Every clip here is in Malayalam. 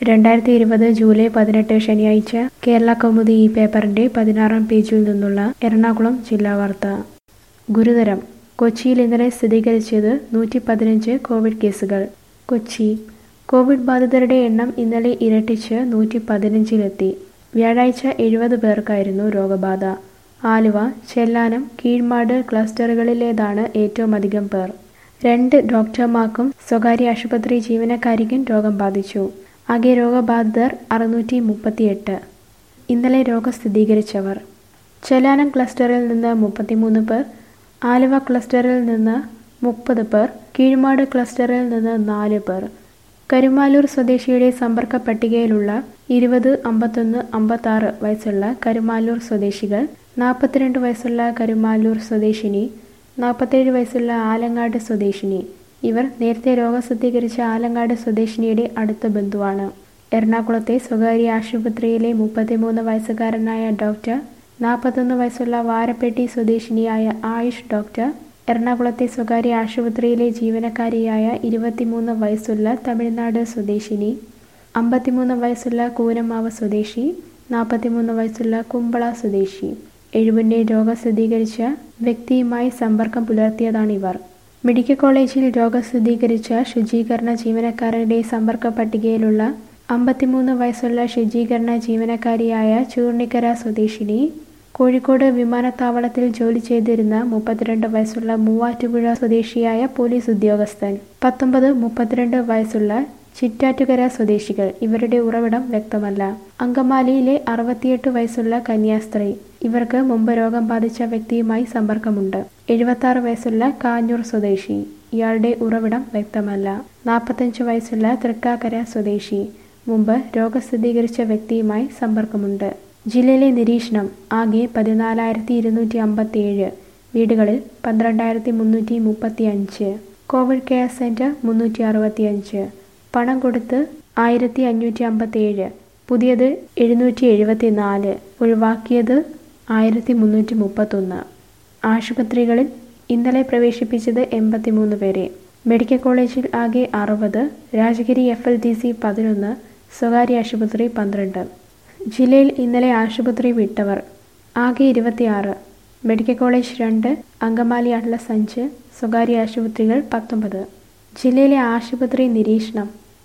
രണ്ടായിരത്തി ഇരുപത് ജൂലൈ പതിനെട്ട് ശനിയാഴ്ച കേരള കൗമുദി ഈ പേപ്പറിന്റെ പതിനാറാം പേജിൽ നിന്നുള്ള എറണാകുളം ജില്ലാ വാർത്ത ഗുരുതരം കൊച്ചിയിൽ ഇന്നലെ സ്ഥിരീകരിച്ചത് നൂറ്റി പതിനഞ്ച് കോവിഡ് കേസുകൾ കൊച്ചി കോവിഡ് ബാധിതരുടെ എണ്ണം ഇന്നലെ ഇരട്ടിച്ച് നൂറ്റി പതിനഞ്ചിലെത്തി വ്യാഴാഴ്ച എഴുപത് പേർക്കായിരുന്നു രോഗബാധ ആലുവ ചെല്ലാനം കീഴ്മാട് ക്ലസ്റ്ററുകളിലേതാണ് ഏറ്റവും അധികം പേർ രണ്ട് ഡോക്ടർമാർക്കും സ്വകാര്യ ആശുപത്രി ജീവനക്കാരിക്കും രോഗം ബാധിച്ചു ആകെ രോഗബാധിതർ അറുന്നൂറ്റി മുപ്പത്തിയെട്ട് ഇന്നലെ രോഗം സ്ഥിരീകരിച്ചവർ ചെല്ലാനം ക്ലസ്റ്ററിൽ നിന്ന് മുപ്പത്തിമൂന്ന് പേർ ആലുവ ക്ലസ്റ്ററിൽ നിന്ന് മുപ്പത് പേർ കീഴ്മാട് ക്ലസ്റ്ററിൽ നിന്ന് നാല് പേർ കരുമാലൂർ സ്വദേശിയുടെ സമ്പർക്ക പട്ടികയിലുള്ള ഇരുപത് അമ്പത്തൊന്ന് അമ്പത്താറ് വയസ്സുള്ള കരുമാലൂർ സ്വദേശികൾ നാൽപ്പത്തിരണ്ട് വയസ്സുള്ള കരുമാലൂർ സ്വദേശിനി നാൽപ്പത്തേഴ് വയസ്സുള്ള ആലങ്ങാട് സ്വദേശിനി ഇവർ നേരത്തെ രോഗം സ്ഥിരീകരിച്ച ആലങ്ങാട് സ്വദേശിനിയുടെ അടുത്ത ബന്ധുവാണ് എറണാകുളത്തെ സ്വകാര്യ ആശുപത്രിയിലെ മുപ്പത്തിമൂന്ന് വയസ്സുകാരനായ ഡോക്ടർ നാൽപ്പത്തൊന്ന് വയസ്സുള്ള വാരപ്പെട്ടി സ്വദേശിനിയായ ആയുഷ് ഡോക്ടർ എറണാകുളത്തെ സ്വകാര്യ ആശുപത്രിയിലെ ജീവനക്കാരിയായ ഇരുപത്തിമൂന്ന് വയസ്സുള്ള തമിഴ്നാട് സ്വദേശിനി അമ്പത്തിമൂന്ന് വയസ്സുള്ള കൂനമാവ് സ്വദേശി നാൽപ്പത്തിമൂന്ന് വയസ്സുള്ള കുമ്പള സ്വദേശി എഴുപന്റെ രോഗം സ്ഥിരീകരിച്ച വ്യക്തിയുമായി സമ്പർക്കം പുലർത്തിയതാണിവർ മെഡിക്കൽ കോളേജിൽ രോഗം സ്ഥിരീകരിച്ച ശുചീകരണ ജീവനക്കാരന്റെ സമ്പർക്ക പട്ടികയിലുള്ള അമ്പത്തിമൂന്ന് വയസ്സുള്ള ശുചീകരണ ജീവനക്കാരിയായ ചൂർണിക്കര സ്വദേശിനി കോഴിക്കോട് വിമാനത്താവളത്തിൽ ജോലി ചെയ്തിരുന്ന മുപ്പത്തിരണ്ട് വയസ്സുള്ള മൂവാറ്റുപുഴ സ്വദേശിയായ പോലീസ് ഉദ്യോഗസ്ഥൻ പത്തൊമ്പത് മുപ്പത്തിരണ്ട് വയസ്സുള്ള ചിറ്റാറ്റുകര സ്വദേശികൾ ഇവരുടെ ഉറവിടം വ്യക്തമല്ല അങ്കമാലിയിലെ അറുപത്തിയെട്ട് വയസ്സുള്ള കന്യാസ്ത്രീ ഇവർക്ക് മുമ്പ് രോഗം ബാധിച്ച വ്യക്തിയുമായി സമ്പർക്കമുണ്ട് എഴുപത്തി വയസ്സുള്ള കാഞ്ഞൂർ സ്വദേശി ഇയാളുടെ ഉറവിടം വ്യക്തമല്ല നാൽപ്പത്തഞ്ച് വയസ്സുള്ള തൃക്കാക്കര സ്വദേശി മുമ്പ് രോഗം സ്ഥിരീകരിച്ച വ്യക്തിയുമായി സമ്പർക്കമുണ്ട് ജില്ലയിലെ നിരീക്ഷണം ആകെ പതിനാലായിരത്തി ഇരുന്നൂറ്റി അമ്പത്തിയേഴ് വീടുകളിൽ പന്ത്രണ്ടായിരത്തി മുന്നൂറ്റി മുപ്പത്തി അഞ്ച് കോവിഡ് കെയർ സെൻറ്റർ മുന്നൂറ്റി അറുപത്തി അഞ്ച് പണം കൊടുത്ത് ആയിരത്തി അഞ്ഞൂറ്റി അമ്പത്തിയേഴ് പുതിയത് എഴുന്നൂറ്റി എഴുപത്തി നാല് ഒഴിവാക്കിയത് ആയിരത്തി മുന്നൂറ്റി മുപ്പത്തൊന്ന് ആശുപത്രികളിൽ ഇന്നലെ പ്രവേശിപ്പിച്ചത് എൺപത്തിമൂന്ന് പേരെ മെഡിക്കൽ കോളേജിൽ ആകെ അറുപത് Rajagiri F L T C പതിനൊന്ന് സ്വകാര്യ ആശുപത്രി പന്ത്രണ്ട് ജില്ലയിൽ ഇന്നലെ ആശുപത്രി വിട്ടവർ ആകെ ഇരുപത്തിയാറ് മെഡിക്കൽ കോളേജ് രണ്ട് അങ്കമാലി അട്ലസ് അഞ്ച് സ്വകാര്യ ആശുപത്രികൾ പത്തൊമ്പത് ജില്ലയിലെ ആശുപത്രി നിരീക്ഷണം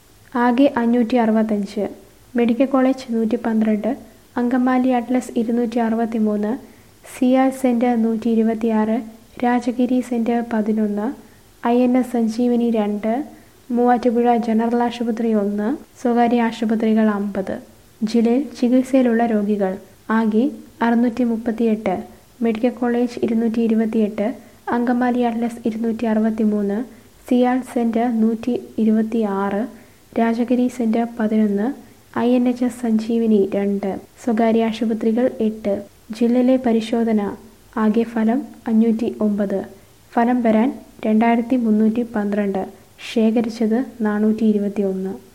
ആകെ അഞ്ഞൂറ്റി അറുപത്തഞ്ച് മെഡിക്കൽ കോളേജ് നൂറ്റി പന്ത്രണ്ട് അങ്കമാലി അട്ലസ് ഇരുന്നൂറ്റി അറുപത്തി മൂന്ന് സിയാൽ സെൻറ്റർ നൂറ്റി ഇരുപത്തിയാറ് രാജഗിരി സെൻറ്റർ പതിനൊന്ന് ഐ എൻ എസ് സഞ്ജീവനി രണ്ട് മൂവാറ്റുപുഴ ജനറൽ ആശുപത്രി ഒന്ന് സ്വകാര്യ ആശുപത്രികൾ അമ്പത് ജില്ലയിൽ ചികിത്സയിലുള്ള രോഗികൾ ആകെ അറുന്നൂറ്റി മുപ്പത്തിയെട്ട് മെഡിക്കൽ കോളേജ് ഇരുന്നൂറ്റി ഇരുപത്തിയെട്ട് അങ്കമാലി അട്ലസ് ഇരുന്നൂറ്റി അറുപത്തി മൂന്ന് സിയാൽ സെൻറ്റർ നൂറ്റി ഇരുപത്തി ആറ് രാജഗിരി സെൻറ്റർ പതിനൊന്ന് I N H S Sanjeevini രണ്ട് സ്വകാര്യ ആശുപത്രികൾ എട്ട് ജില്ലയിലെ പരിശോധന ആകെ ഫലം അഞ്ഞൂറ്റി ഒമ്പത് ഫലം വരാൻ രണ്ടായിരത്തി മുന്നൂറ്റി പന്ത്രണ്ട് ശേഖരിച്ചത് നാനൂറ്റി ഇരുപത്തി ഒന്ന്